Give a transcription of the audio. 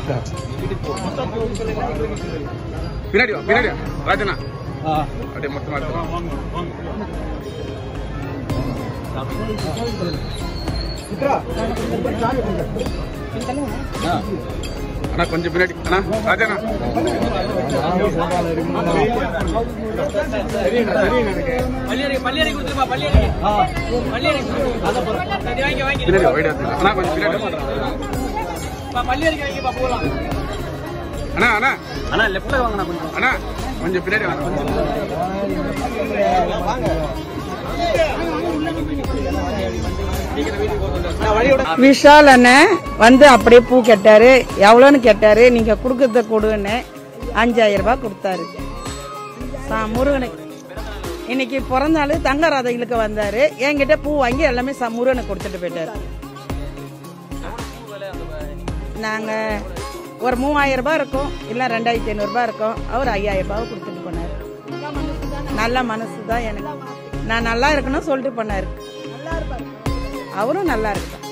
பின்னாடி வா பின்னாடி வா ராஜனா அப்படியே மொத்தமா எடுத்துக்கலாம். அண்ணா கொஞ்சம் பின்னாடி அண்ணா ராஜனா பள்ளியறை பள்ளியறை கொடுத்துருப்பா பள்ளியறை பள்ளியறை சரி வாங்கி வாங்கி பின்னாடி வா வைடா எடுத்துக்கலாம். அண்ணா கொஞ்சம் பின்னாடி வா. பள்ளியறைக்கு வாங்கிப்பா போகலாம் அண்ணா அண்ணா அண்ணா லெஃப்ட்ல வாங்கண்ணா கொஞ்சம் அண்ணா கொஞ்சம் பின்னாடி வாங்க விஷால் அண்ணன் வந்து அப்படியே பூ கேட்டாரு எவ்வளோன்னு கேட்டாரு நீங்க கொடுக்கறத கொடுன்னு அஞ்சாயிரம் ரூபாய் கொடுத்தாரு சா முருகனுக்கு இன்னைக்கு பிறந்த நாள் தங்க ராதைகளுக்கு வந்தாரு என்கிட்ட பூ வாங்கி எல்லாமே ச முருகனுக்கு கொடுத்துட்டு போயிட்டாரு நாங்க ஒரு மூவாயிரம் ரூபாய் இருக்கும் இல்ல ரெண்டாயிரத்தி ஐநூறு ரூபாய் இருக்கும் அவர் ஐயாயிரம் ரூபாய் கொடுத்துட்டு போனாரு நல்ல மனசு தான் எனக்கு நான் நல்லா இருக்கணும் சொல்லிட்டு பண்ணாரு அவரும் நல்லா இருக்கு